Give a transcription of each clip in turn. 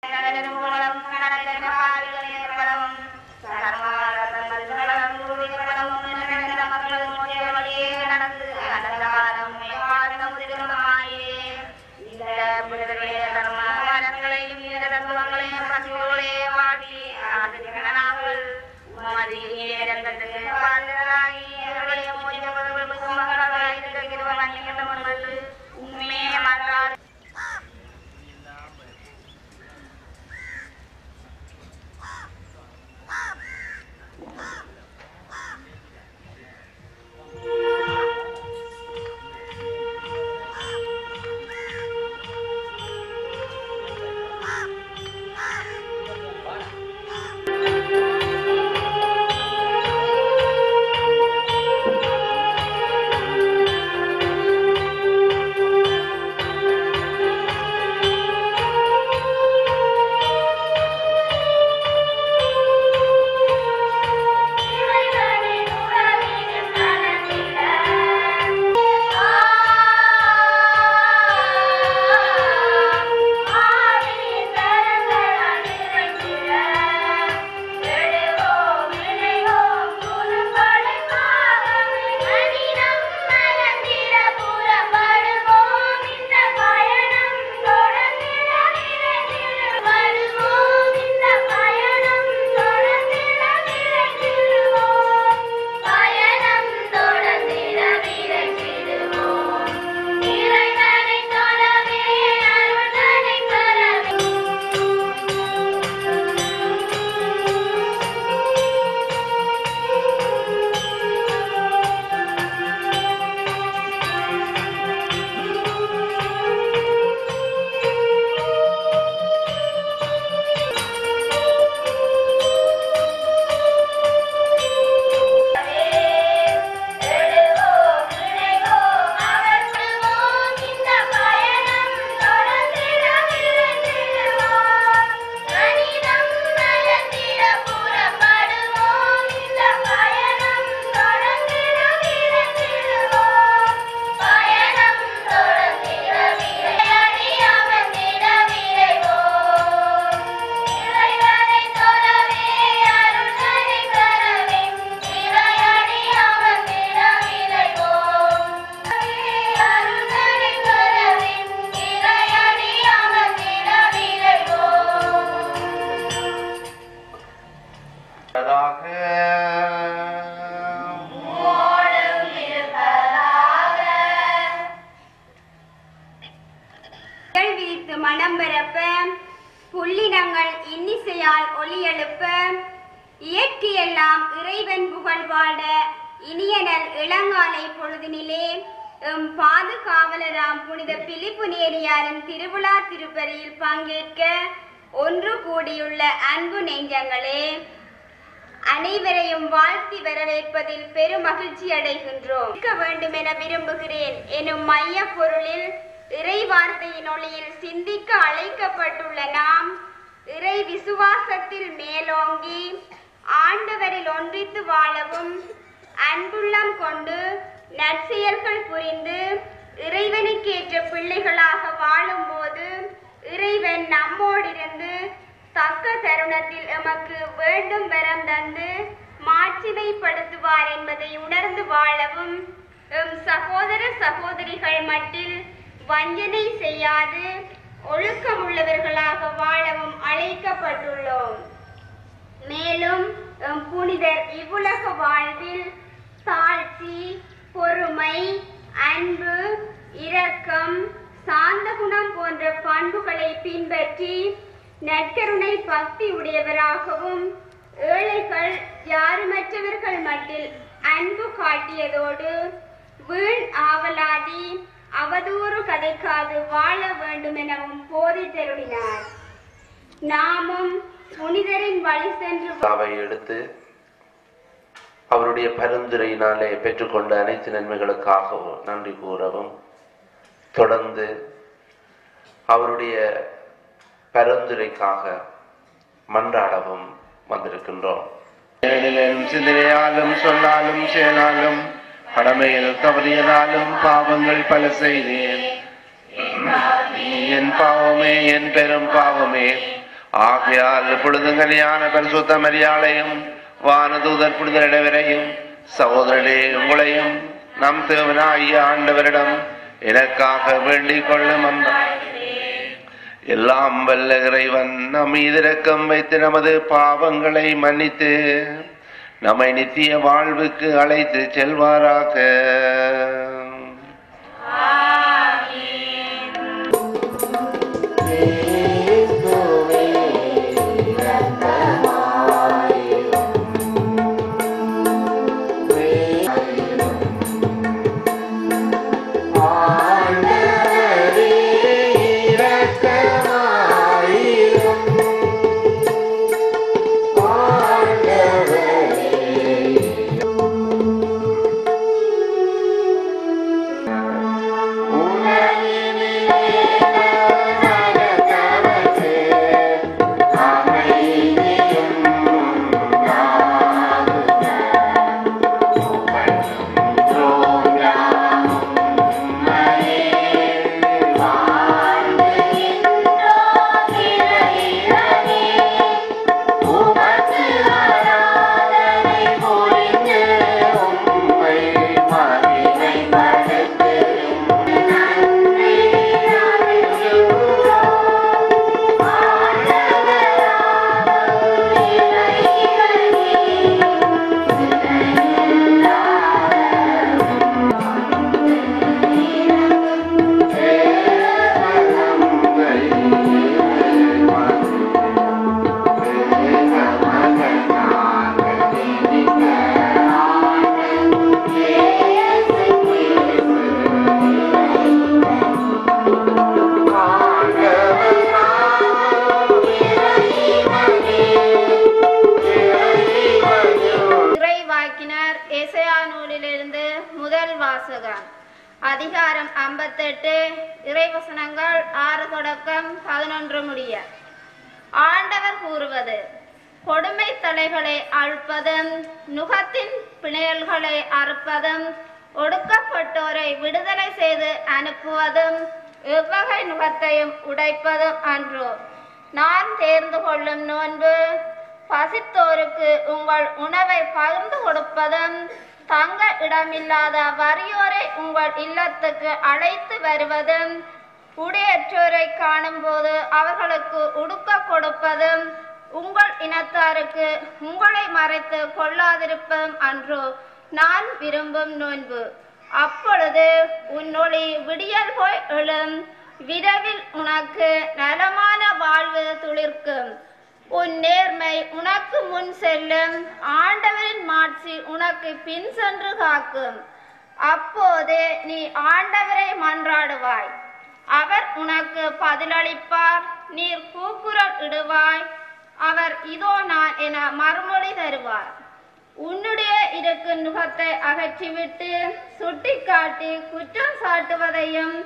உண்மையே மன்றாடு பயணம் தொடர்ந்திட விரைந்திடுவோம் இறைவனை தொழவே அருள்தனை பெறவே எழுவோம் இணைவோம் அவர் சொல்வோம் இந்த பயணம் தொடர்ந்திட விரைந்திடுவோம் கணிதம் மலர்ந்திட புறப்படுவோம் இந்த பயணம் தொடர்ந்திட விரைந்திடுவோம் பயணம் தொடர்ந்திட விரையடி அமர்ந்திட விரைவோம் இறைவனை தொழவே அருள்தனை பெறவே இறையடி அமர்ந்திட விரைவோம் அருள்தனை பெறவே இறையடி அமர்ந்திட விரைவோம் மோடும் இருப்பதாக புகழ் விரித்து மனம் பரப்ப புள்ளினங்கள் இன்னிசையால் ஒலி எழுப்ப இயற்கையெல்லாம் இறைவன் புகழ் பாட இனியனல் இளங்காலை பொழுதினிலே எம் பாதுகாவலராம் புனித பிலிப்பு நேரியாரின் திருவிழா திருப்பலியில் பங்கேற்க ஒன்று கூடியுள்ள அன்பு நெஞ்சங்களே அனைவரையும் வாழ்த்தி வரவேற்பதில் பெரும் மகிழ்ச்சி அடைகின்றோம் இருக்க வேண்டும் என விரும்புகிறேன் எனும் மைய பொருளில் இறை வார்த்தையின் ஒளியில் சிந்திக்க அழைக்கப்பட்டுள்ள நாம் இறை விசுவாசத்தில் மேலோங்கி ஆண்டவரில் ஒன்றித்து வாழவும் அன்புள்ளம் கொண்டு நற்செயல்கள் புரிந்து இறைவனுக்கேற்ற பிள்ளைகளாக வாழும்போது இறைவன் நம்மோடிருந்து தக்க தருணத்தில் எமக்கு வேண்டும் வரம் தந்து மாட்சிமைப்படுத்துவார் என்பதை உணர்ந்து வாழவும் எம் சகோதர சகோதரிகள் மட்டில் வஞ்சனை செய்யாது ஒழுக்கமுள்ளவர்களாக வாழவும் அழைக்கப்பட்டுள்ளோம் மேலும் எம் புனிதர் இவ்வுலக வாழ்வில் தாழ்ச்சி பொறுமை அன்பு இரக்கம் சாந்த குணம் போன்ற பண்புகளை பின்பற்றி நற்கருணை பக்தி உடையவராகவும் ஏழைகள் யாருமற்றவர்கள் மட்டில் அன்பு காட்டியதோடு வீண் ஆவலாதி அவதூறு கதைக்காது வாழ வேண்டும் எனவும் போதித்தருளினார் நாமும் புனிதரின் வழி சென்று அவை எடுத்து அவருடைய பரிந்துரையினாலே பெற்றுக்கொண்ட அனைத்து நன்மைகளுக்காகவும் நன்றி கூறவும் தொடர்ந்து அவருடைய பரிந்துரைக்காக மன்றாடவும் வந்திருக்கின்றோம் ஏனெனில் சிந்தனையாலும் சொன்னாலும் செயலாலும் கடமையில் தவறியதாலும் பாவங்கள் பல செய்தேன் என் பாவமே என் பெரும் பாவமே ஆகையால் இப்பொழுது கல்யாண பரிசுத்த மரியாளையும் வானதூதர் புனித இடைவரையும் சகோதரரே உங்களையும் நம் தேவனாகிய ஆண்டவரிடம் எனக்காக வேண்டிக் கொள்ளும் அந்த எல்லாம் வல்ல இறைவன் நம் மீது இரக்கம் வைத்து நமது பாவங்களை மன்னித்து நம்மை நித்திய வாழ்வுக்கு அழைத்து செல்வாராக இறைவாக்கினர் எசையா நூலிலிருந்து முதல் வாசகம் அதிகாரம் ஐம்பத்தெட்டு இறைவசனங்கள் ஆறு தொடக்கம் பதினொன்று முடிய ஆண்டவர் கூறுவது கொடுமை தலைகளை அழுப்பதும் நுகத்தின் பிணையல்களை அறுப்பதும் ஒடுக்கப்பட்டோரை விடுதலை செய்து அனுப்புவதும் எவ்வகை நுகத்தையும் உடைப்பதும் அன்றோ நான் தேர்ந்து கொள்ளும் நோன்பு பசித்தோருக்கு உங்கள் உணவை பகிர்ந்து கொடுப்பதும் தங்க இடமில்லாத வறியோரை உங்கள் இல்லத்துக்கு அழைத்து வருவதும் உடையற்றோரை காணும்போது அவர்களுக்கு உடுக்க கொடுப்பதும் உங்கள் இனத்தாருக்கு உங்களை மறைத்து கொள்ளாதிருப்பதும் அன்றோ நான் விரும்பும் நோன்பு அப்பொழுது உன் ஒளி விடியல் போய் எழும் விரைவில் உனக்கு நலமான வாழ்வு துளிர்க்கும் உன் நேர்மை உனக்கு முன் செல்லும் ஆண்டவரின் மாட்சி உனக்கு பின் சென்று காக்கும் அப்போது நீ ஆண்டவரை மன்றாடுவாய் அவர் உனக்கு பதிலளிப்பார் நீர் கூக்குரல் இடுவாய் அவர் இதோ நான் என மறுமொழி தருவார் உன்னுடைய இருக்கு நுகத்தை அகற்றிவிட்டு சுட்டிக்காட்டி குற்றம் சாட்டுவதையும்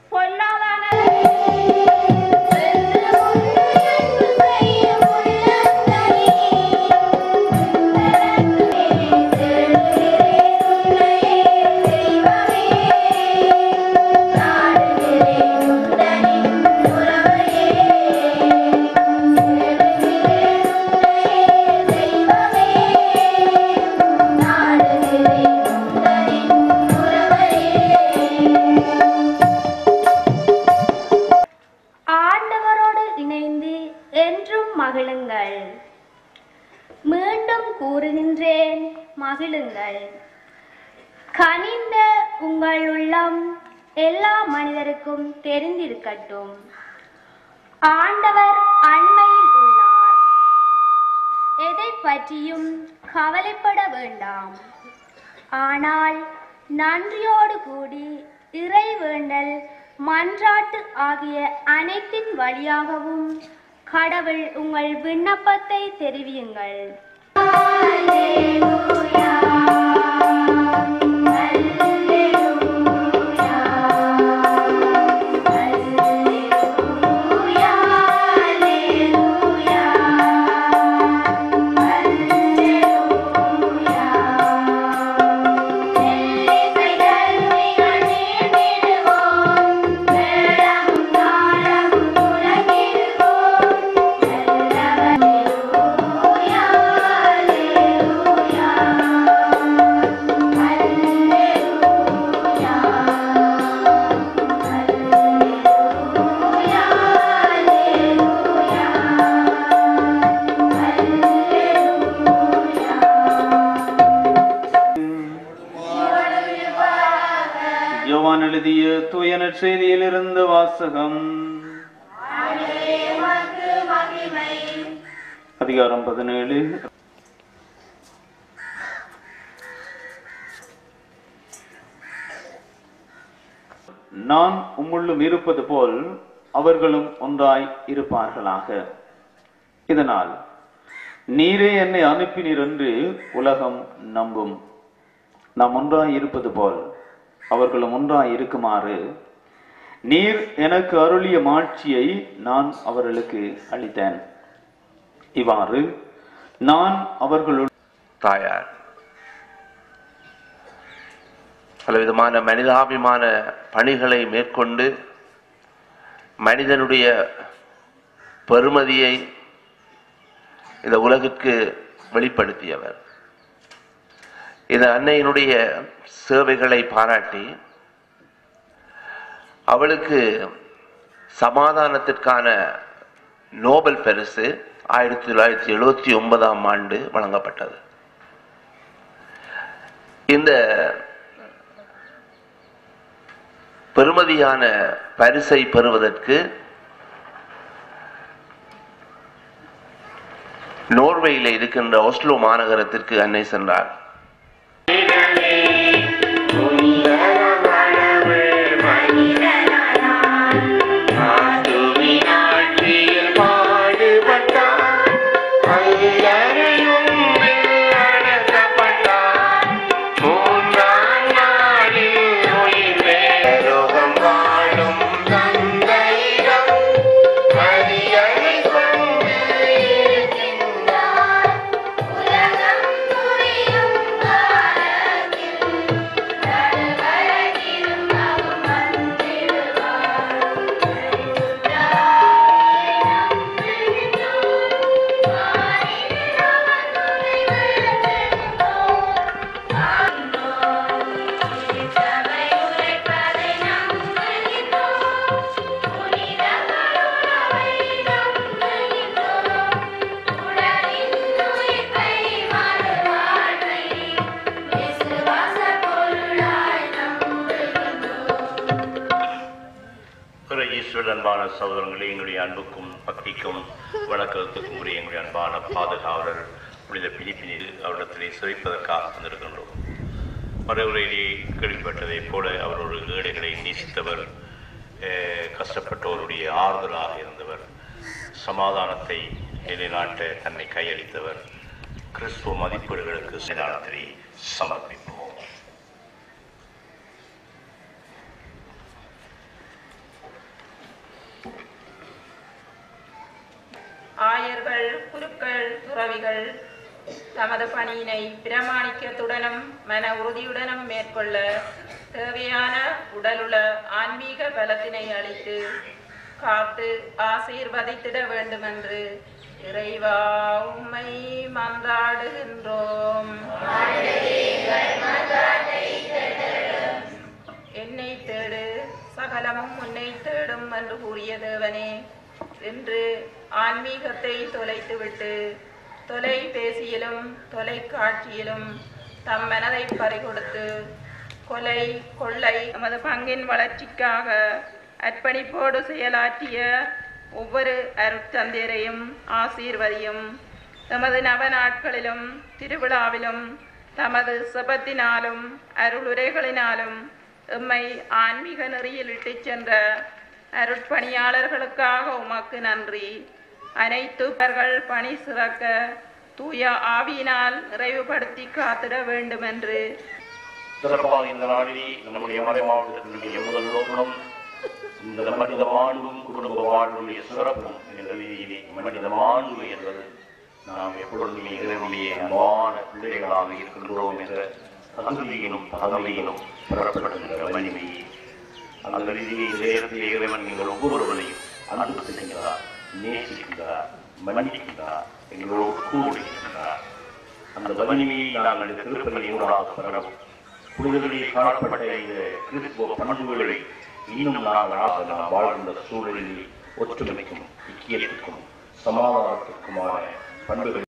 ஆண்டவரோடு இணைந்து என்றும் மகிழுங்கள் மீண்டும் கூறுகின்றேன் மகிழுங்கள் கனிந்த உங்கள் உள்ளம் எல்லா மனிதருக்கும் தெரிந்திருக்கட்டும் ஆண்டவர் அண்மையில் உள்ளார் எதை பற்றியும் கவலைப்பட வேண்டாம் ஆனால் நன்றியோடு கூடி இறை வேண்டல் மன்றாட்டு ஆகிய அனைத்தின் வழியாகவும் கடவுள் உங்கள் விண்ணப்பத்தை தெரிவியுங்கள் உலகிடுவோம் தூய நற்செய்தியிலிருந்து வாசகம் அதிகாரம் பதினேழு நான் உம்முள்ளும் இருப்பது போல் அவர்களும் ஒன்றாய் இருப்பார்களாக இதனால் நீரே என்னை அனுப்பினீர் என்று உலகம் நம்பும் நாம் ஒன்றாய் இருப்பது போல் அவர்களும் ஒன்றாய் இருக்குமாறு நீர் எனக்கு அருளிய மாட்சியை நான் அவர்களுக்கு அளித்தேன் இவ்வாறு நான் அவர்களுள் தாயார் பலவிதமான மனிதாபிமான பணிகளை மேற்கொண்டு மனிதனுடைய பெருமதியை இந்த உலகிற்கு வெளிப்படுத்தியவர் இந்த அன்னையினுடைய சேவைகளை பாராட்டி அவளுக்கு சமாதானத்திற்கான நோபல் பரிசு ஆயிரத்தி தொள்ளாயிரத்தி எழுபத்தி ஒன்பதாம் ஆண்டு வழங்கப்பட்டது இந்த பெருமதியான பரிசை பெறுவதற்கு நோர்வேயில் இருக்கின்ற ஓஸ்லோ மாநகரத்திற்கு அன்னை சென்றார் உலகம் புரியும் காலத்தில் நடுவரகிலும் அவன் வந்திடுவார் சபை உரைப்பதை நம்புகின்றோம் புனிதர்களுணவை நம்புகின்றோம் உடலின் உயிர்ப்பை மறுவாழ்வை விசுவாச பொருளாய் நம்புகின்றோம் பிற ஈஸ்வரன் அன்பான சகோதரங்களே எங்களுடைய அன்புக்கும் பக்திக்கும் வணக்கத்துக்கும் உரிய எங்களுடைய அன்பான பாதுகாவலர் புனித பிலிப்பினில் அவரிடத்திலே சிறைப்பதற்காக வந்திருக்கின்றோம் மறுவுரையிலே கேள்விப்பட்டதைப் போல அவர் ஒரு ஏழைகளை நேசித்தவர் அஹ், கஷ்டப்பட்டோருடைய ஆறுதலாக இருந்தவர் சமாதானத்தை நிலைநாட்ட தன்னை கையளித்தவர் கிறிஸ்துவ மதிப்பீடுகளுக்கு சமாதானத்தை சமர்ப்பிப்போம் ஆயர்கள் குருக்கள் துறவிகள் தமது பணியினை பிரமாணிக்கத்துடனும் மன உறுதியுடனும் மேற்கொள்ள தேவையான உடலுள்ள ஆன்மீக பலத்தினை அளித்து காத்து ஆசீர்வதித்திட வேண்டுமென்று இறைவா உம்மை மன்றாடுகின்றோம் என்னை தேடு சகலமும் உன்னை தேடும் என்று கூறிய தேவனே இன்று ஆன்மீகத்தை தொலைத்துவிட்டு தொலைபேசியிலும் தொலைக்காட்சியிலும் தம் மனதை பறிகொடுத்து கொலை கொள்ளை நமது பங்கின் வளர்ச்சிக்காக அர்ப்பணிப்போடு செயலாற்றிய ஒவ்வொரு அருட்தந்தையரையும் ஆசீர்வதியும் தமது நவ நாட்களிலும் திருவிழாவிலும் தமது செபத்தினாலும் அருளுரைகளினாலும் எம்மை ஆன்மீக நெறியில் இட்டுச் சென்ற அருட்பணியாளர்களுக்காக உமக்கு நன்றி அனைத்து பர்கள் பணி சிறக்க தூய ஆவியினால் நிறைவுபடுத்தி காத்திட வேண்டுமென்று சிறப்பாக இந்த நாளில் நம்முடைய மறை மாவட்டத்தினுடைய முதல் நோக்கம் இந்த மனித மாண்பும் குடும்ப வாழ்வுடைய சிறப்பும் என்ற ரீதியிலே மனித மாண்பு என்பது நாம் எப்பொழுதுமே இறைவனுடைய அன்பான பிள்ளைகளாக இருக்கின்றோம் என்ற தகுதியினும் பதவியினும் பெறப்படுகின்ற வலிமையை அந்த ரீதியில் இந்த நேரத்தில் இறைவன் நீங்கள் ஒவ்வொருவரையும் அன்பு செய்கின்றார் நேசிக்கின்றார் மன்னிக்கின்றார் எங்களோடு கூடுகின்றார் அந்த வலிமையை நாங்கள் இந்த திருப்பலியூடாக பெறவும் புனிதர்களில் காணப்பட்ட இந்த கிறிஸ்துவ பண்புகளை இன்னும் நாங்களாக நாம் வாழ்கின்ற சூழலில் ஒற்றுமைக்கும் ஐக்கியத்திற்கும் சமாதானத்திற்குமான பண்புகளை